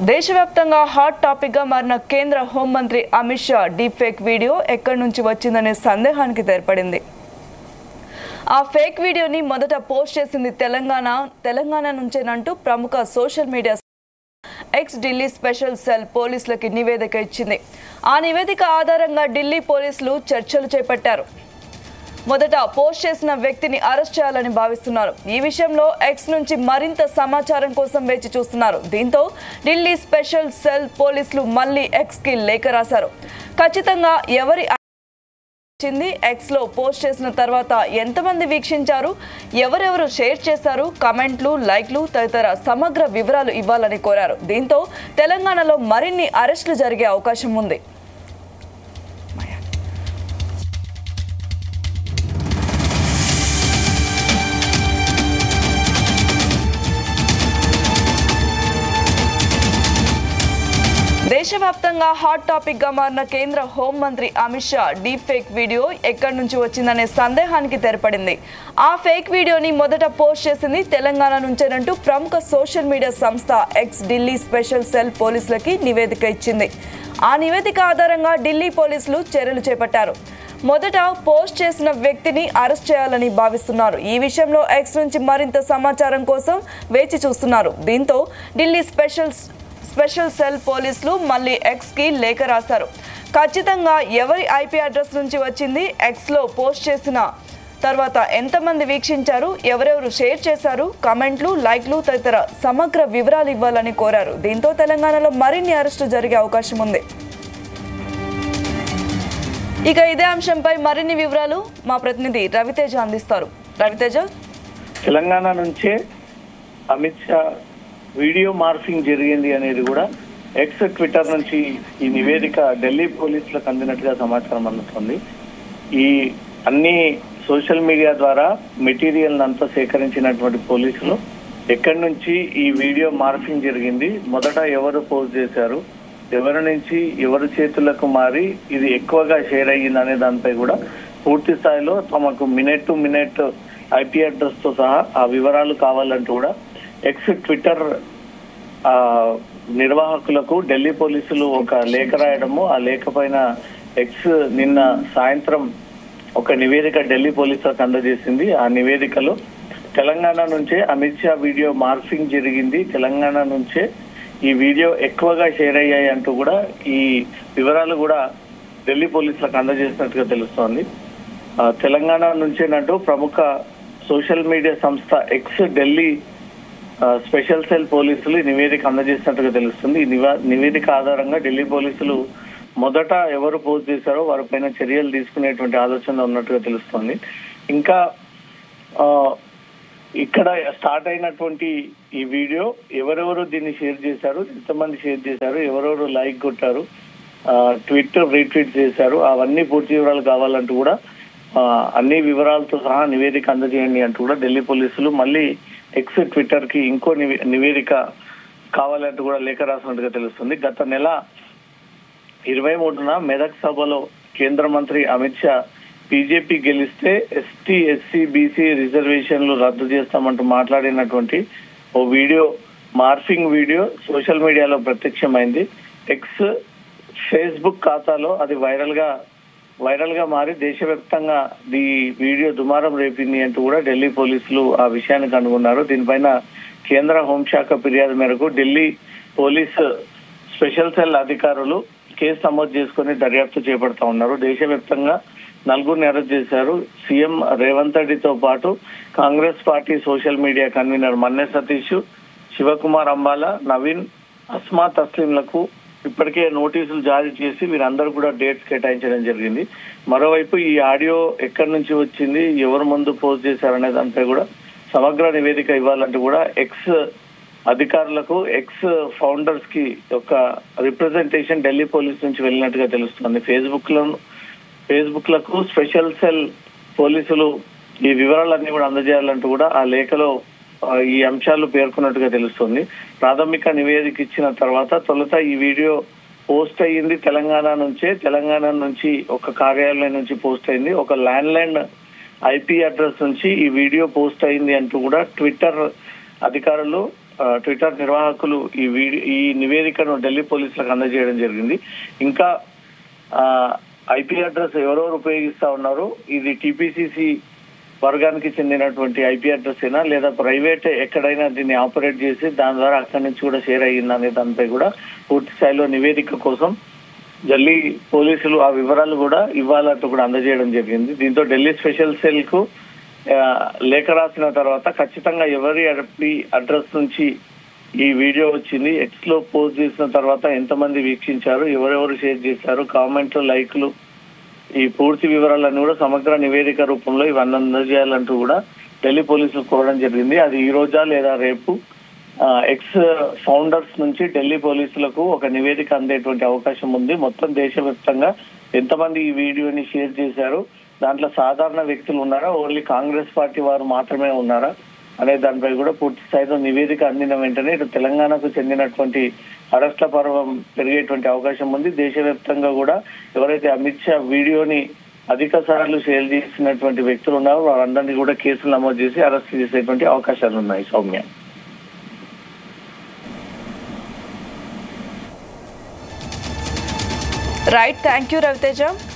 దేశవ్యాప్తంగా hot topic గా మారిన కేంద్ర హోంమంత్రి Amit Shah deep fake video ఎక్కడి నుంచి వచ్చిందనే సందేహానికి తెరపడింది ఆ ఫేక్ వీడియోని మొదట పోస్ట్ చేసింది తెలంగాణ తెలంగాణ నుంచేనంటూ ప్రముఖ social media X Delhi special cell పోలీసులకి నివేదిక ఇచ్చింది ఆ నివేదిక ఆధారంగా ఢిల్లీ పోలీసులు చర్చలు చేపట్టారు మొదట పోస్ట్ చేసిన వ్యక్తిని అరెస్ట్ చేయాలని భావిస్తున్నారు ఈ విషయంలో ఎక్స్ నుంచి మరింత సమాచారం కోసం వేచి చూస్తున్నారు దీంతో ఢిల్లీ స్పెషల్ సెల్ పోలీసులు మళ్ళీ ఎక్స్ కి లేఖ రాశారు ఖచ్చితంగా ఎవరి వచ్చింది ఎక్స్ లో పోస్ట్ చేసిన తర్వాత ఎంతమంది వీక్షించారు ఎవరెవరు షేర్ చేశారు కమెంట్లు లైక్లు తదితర సమగ్ర వివరాలు ఇవ్వాలని కోరారు దీంతో తెలంగాణలో మరిన్ని అరెస్టులు జరిగే అవకాశం ఉంది దేశవ్యాప్తంగా హాట్ టాపిక్ గా మారిన కేంద్ర హోంమంత్రి Amit Shah deep fake video ఎక్కడి నుంచి వచ్చిందనే సందేహానికి తెరపడింది ఆ ఫేక్ వీడియోని మొదట పోస్ట్ చేసింది తెలంగాణ నుంచేనంటూ ప్రముఖ సోషల్ మీడియా సంస్థ ఎక్స్ ఢిల్లీ స్పెషల్ సెల్ పోలీసులకి నివేదిక ఇచ్చింది ఆ నివేదిక ఆధారంగా ఢిల్లీ పోలీసులు చర్యలు చేపట్టారు మొదట పోస్ట్ చేసిన వ్యక్తిని అరెస్ట్ చేయాలని భావిస్తున్నారు ఈ విషయంలో ఎక్స్ నుంచి మరింత సమాచారం కోసం వేచి చూస్తున్నారు దీంతో ఢిల్లీ స్పెషల్ స్పెషల్ సెల్ పోలీసులు మళ్ళీ ఎక్స్ కి లేఖ రాశారు ఖచ్చితంగా ఎవరి ఐపీ అడ్రస్ నుంచి వచ్చింది ఎక్స్ లో పోస్ట్ చేసిన తర్వాత ఎంతమంది వీక్షించారు ఎవరెవరు షేర్ చేశారు కమెంట్లు లైక్లు తదితర సమగ్ర వివరాలు ఇవ్వాలని కోరారు దీంతో తెలంగాణలో మరిన్ని అరెస్టులు జరిగే అవకాశం ఉంది ఇక ఇదే అంశంపై మరిన్ని వివరాలు మా ప్రతినిధి రవితేజ అందిస్తారు రవితేజ తెలంగాణ నుంచే అమిత్ షా వీడియో మార్ఫింగ్ జరిగింది అనేది కూడా ఎక్స్ ట్విట్టర్ నుంచి ఈ నివేదిక ఢిల్లీ పోలీసులకు అందినట్టుగా సమాచారం అందుతుంది ఈ అన్ని సోషల్ మీడియా ద్వారా మెటీరియల్ అంతా సేకరించినటువంటి పోలీసులు ఎక్కడి నుంచి ఈ వీడియో మార్ఫింగ్ జరిగింది మొదట ఎవరు పోస్ట్ చేశారు ఎవరి నుంచి ఎవరి చేతులకు మారి ఇది ఎక్కువగా షేర్ అయ్యింది అనే దానిపై కూడా పూర్తి స్థాయిలో తమకు minute to minute IP address తో సహా ఆ వివరాలు కావాలంటూ కూడా ఎక్స్ ట్విట్టర్ ఆ నిర్వాహకులకు ఢిల్లీ పోలీసులు ఒక లేఖ రాయడము ఆ లేఖ పైన ఎక్స్ నిన్న సాయంత్రం ఒక నివేదిక ఢిల్లీ పోలీసులకు అందజేసింది ఆ నివేదికలో తెలంగాణ నుంచే అమిత్ షా వీడియో మార్ఫింగ్ జరిగింది తెలంగాణ నుంచే ఈ వీడియో ఎక్కువగా షేర్ అయ్యాయి అంటూ కూడా ఈ వివరాలు కూడా ఢిల్లీ పోలీసులకు అందజేసినట్టుగా తెలుస్తోంది ఆ, తెలంగాణ నుంచేనంటూ ప్రముఖ సోషల్ మీడియా సంస్థ ఎక్స్ ఢిల్లీ ఆ, స్పెషల్ సెల్ పోలీసులు ఈ నివేదిక అందజేసినట్టుగా తెలుస్తుంది ఈ నివా- నివేదిక ఆధారంగా ఢిల్లీ పోలీసులు మొదట ఎవరు పోస్ట్ చేశారో వారిపైన చర్యలు తీసుకునేటువంటి ఆలోచన ఉన్నట్టుగా తెలుస్తుంది ఇంకా ఆ, ఇక్కడ స్టార్ట్ అయినటువంటి ఈ వీడియో ఎవరెవరు దీన్ని షేర్ చేశారు ఎంతమంది షేర్ చేశారు ఎవరెవరు లైక్ కొట్టారు ఆ, ట్వీట్ రీట్వీట్ చేశారు అవన్నీ పూర్తి వివరాలు కావాలంటూ కూడా ఆ, అన్ని వివరాలతో సహా నివేదిక అందజేయండి అంటూ కూడా ఢిల్లీ పోలీసులు మళ్ళీ ఎక్స్ ట్విట్టర్ కి ఇంకో నివే- నివేదిక కావాలంటూ కూడా లేఖ రాసినట్టుగా తెలుస్తుంది గత నెల ఇరవై మూడున మెదక్ సభలో కేంద్ర మంత్రి అమిత్ షా బీజేపీ గెలిస్తే ఎస్టీ ఎస్సీ బీసీ రిజర్వేషన్లు రద్దు చేస్తామంటూ మాట్లాడినటువంటి ఓ వీడియో మార్ఫింగ్ వీడియో సోషల్ మీడియాలో ప్రత్యక్షమైంది ఎక్స్ ఫేస్బుక్ ఖాతాలో అది వైరల్ గా వైరల్ గా మారి దేశవ్యాప్తంగా ఈ వీడియో దుమారం రేపింది అంటూ కూడా ఢిల్లీ పోలీసులు ఆ విషయాన్ని కనుగొన్నారు దీనిపైన కేంద్ర హోంశాఖ ఫిర్యాదు మేరకు ఢిల్లీ పోలీస్ స్పెషల్ సెల్ అధికారులు కేసు నమోదు చేసుకుని దర్యాప్తు చేపడతా ఉన్నారు దేశవ్యాప్తంగా నలుగురిని అరెస్ట్ చేశారు సీఎం రేవంత్ రెడ్డితో పాటు Congress party social media convener Manne Satish Shivakumar Ambala Naveen Asma తస్లీంలకు ఇప్పటికే నోటీసులు జారీ చేసి వీరందరూ కూడా డేట్స్ కేటాయించడం జరిగింది మరోవైపు ఈ ఆడియో ఎక్కడి నుంచి వచ్చింది ఎవరు ముందు పోస్ట్ చేశారనే దానిపై కూడా సమగ్ర నివేదిక ఇవ్వాలంటూ కూడా ఎక్స్ అధికారులకు ఎక్స్ ఫౌండర్స్ కి ఒక రిప్రజెంటేషన్ ఢిల్లీ పోలీస్ నుంచి వెళ్ళినట్టుగా తెలుస్తుంది ఫేస్బుక్ లో ఫేస్బుక్ లకు స్పెషల్ సెల్ పోలీసులు ఈ వివరాలన్నీ కూడా అందజేయాలంటూ కూడా ఆ లేఖలో ఆ, ఈ అంశాలు పేర్కొన్నట్టుగా తెలుస్తుంది ప్రాథమిక నివేదిక ఇచ్చిన తర్వాత తొలుత ఈ వీడియో పోస్ట్ అయ్యింది తెలంగాణ నుంచే తెలంగాణ నుంచి ఒక కార్యాలయం నుంచి పోస్ట్ అయింది ఒక ల్యాండ్ లైన్ ఐపీ అడ్రస్ నుంచి ఈ వీడియో పోస్ట్ అయింది అంటూ కూడా ట్విట్టర్ అధికారులు ఆ, ట్విట్టర్ నిర్వాహకులు ఈ వీడియో ఈ నివేదికను ఢిల్లీ పోలీసులకు అందజేయడం జరిగింది ఇంకా ఐపీ అడ్రస్ ఎవరెవరు ఉపయోగిస్తా ఉన్నారు ఇది టీపీసీసీ వర్గానికి చెందినటువంటి ఐపీ అడ్రస్ అయినా లేదా ప్రైవేట్ ఎక్కడైనా దీన్ని ఆపరేట్ చేసి దాని ద్వారా అక్కడి నుంచి కూడా షేర్ అయ్యిందా అనే దానిపై కూడా పూర్తి స్థాయిలో నివేదిక కోసం ఢిల్లీ పోలీసులు ఆ వివరాలు కూడా ఇవ్వాలంటూ కూడా అందజేయడం జరిగింది దీంతో ఢిల్లీ స్పెషల్ సెల్ కు ఆ, లేఖ రాసిన తర్వాత ఖచ్చితంగా ఎవరి అడ్రస్ నుంచి ఈ వీడియో వచ్చింది ఎక్స్ లో పోస్ట్ చేసిన తర్వాత ఎంతమంది వీక్షించారు ఎవరెవరు షేర్ చేశారు కామెంట్లు లైక్లు ఈ పూర్తి వివరాలన్నీ కూడా సమగ్ర నివేదిక రూపంలో ఇవన్నీ అందజేయాలంటూ కూడా ఢిల్లీ పోలీసులు కోరడం జరిగింది అది ఈ రోజా లేదా రేపు ఆ, ఎక్స్ ఫౌండర్స్ నుంచి ఢిల్లీ పోలీసులకు ఒక నివేదిక అందేటువంటి అవకాశం ఉంది మొత్తం దేశవ్యాప్తంగా ఎంతమంది ఈ వీడియోని షేర్ చేశారు దాంట్లో సాధారణ వ్యక్తులు ఉన్నారా ఓన్లీ కాంగ్రెస్ పార్టీ వారు మాత్రమే ఉన్నారా అనే దానిపై కూడా పూర్తి స్థాయిలో నివేదిక అందిన వెంటనే ఇటు తెలంగాణకు చెందినటువంటి అరెస్ట్ల పర్వం పెరిగేటువంటి అవకాశం ఉంది దేశవ్యాప్తంగా కూడా ఎవరైతే అమిత్ షా వీడియోని అధిక సార్లు షేర్ చేసినటువంటి వ్యక్తులు ఉన్నారో వారందరినీ కూడా కేసులు నమోదు చేసి అరెస్ట్ చేసేటువంటి అవకాశాలు ఉన్నాయి Soumya right thank you Raviteja